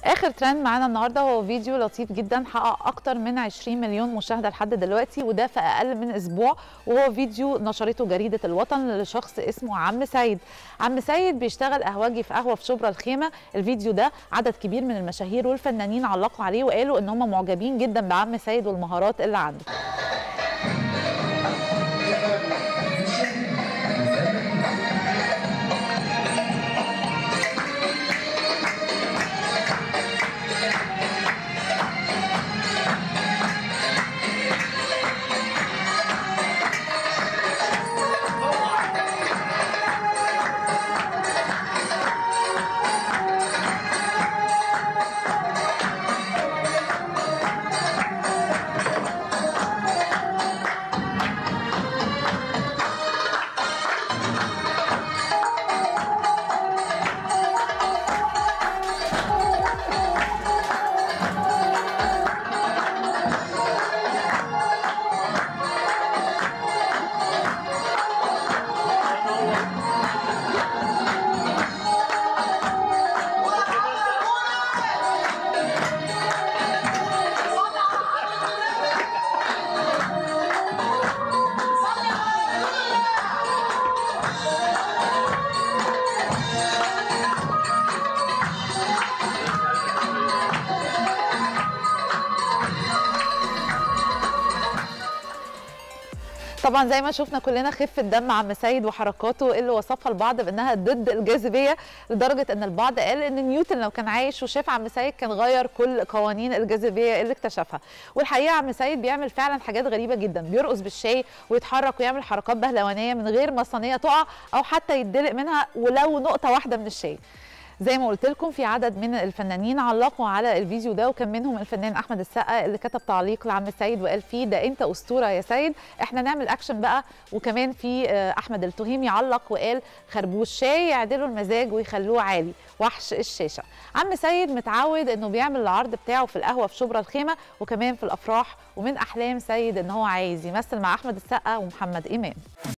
اخر ترند معانا النهارده هو فيديو لطيف جدا حقق اكتر من 20 مليون مشاهده لحد دلوقتي وده في اقل من اسبوع وهو فيديو نشرته جريده الوطن لشخص اسمه عم سيد عم سيد بيشتغل قهوجي في قهوه في شبرا الخيمه الفيديو ده عدد كبير من المشاهير والفنانين علقوا عليه وقالوا ان هم معجبين جدا بعم سيد والمهارات اللي عنده طبعا زي ما شفنا كلنا خفه دم عم سيد وحركاته اللي وصفها البعض بانها ضد الجاذبيه لدرجه ان البعض قال ان نيوتن لو كان عايش وشاف عم سيد كان غير كل قوانين الجاذبيه اللي اكتشفها والحقيقه عم سيد بيعمل فعلا حاجات غريبه جدا بيرقص بالشاي ويتحرك ويعمل حركات بهلوانيه من غير ما الصينيه تقع او حتى يتدلق منها ولو نقطه واحده من الشاي زي ما قلت لكم في عدد من الفنانين علقوا على الفيديو ده وكان منهم الفنان احمد السقا اللي كتب تعليق لعم سيد وقال فيه ده انت اسطوره يا سيد احنا نعمل اكشن بقى وكمان في احمد التهيمي علق وقال خربوش شاي يعدلوا المزاج ويخلوه عالي وحش الشاشه عم سيد متعود انه بيعمل العرض بتاعه في القهوه في شبرا الخيمه وكمان في الافراح ومن احلام سيد ان هو عايز يمثل مع احمد السقا ومحمد امام